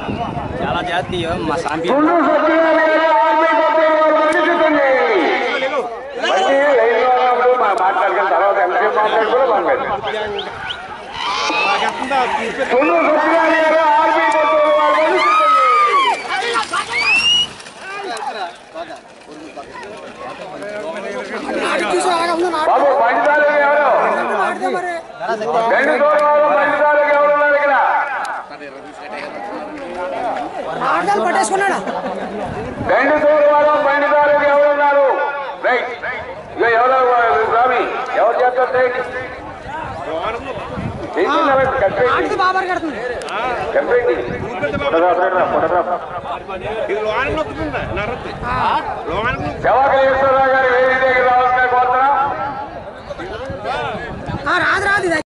చాలా జాతీయం మా సాంపి తుండు సత్యనారాయణ గారు ఆర్మీ కొత్త బండి సిద్ధం చేయండి బండి లైన్లో ఉన్నప్పుడు మా మాట్లాడుకున్న తర్వాత ఎంతసేపు మాట్లాడుకున్నా మాట్లాడండి తుండు సత్యనారాయణ గారు ఆర్మీ కొత్త బండి సిద్ధం చేయండి బాబు పండితాలు ఎవరు రెండు దూరం పండితాలు ఎవరు ఉన్నారు ఇక్కడ ఆడదాలు పట్టేసుకున్నాడా రెండు దూరం పండితాలు ఎవరు ఉన్నారు రైట్ ఇక ఎవరు స్వామి ఎవరు చేస్తారు రైట్ ఆడితే కట్టండి బాబార్ కడుతుంది కట్టండి ఫోటోగ్రాఫర్ ఫోటోగ్రాఫర్ ఇది లోన నొక్కుతుందా నరద్ది లోన శవాకరేశ్వరరావు గారి వేదిక దగ్గర రావాల్సిన కోరుతున్నాం ఆ, రాదు రాదు ఇది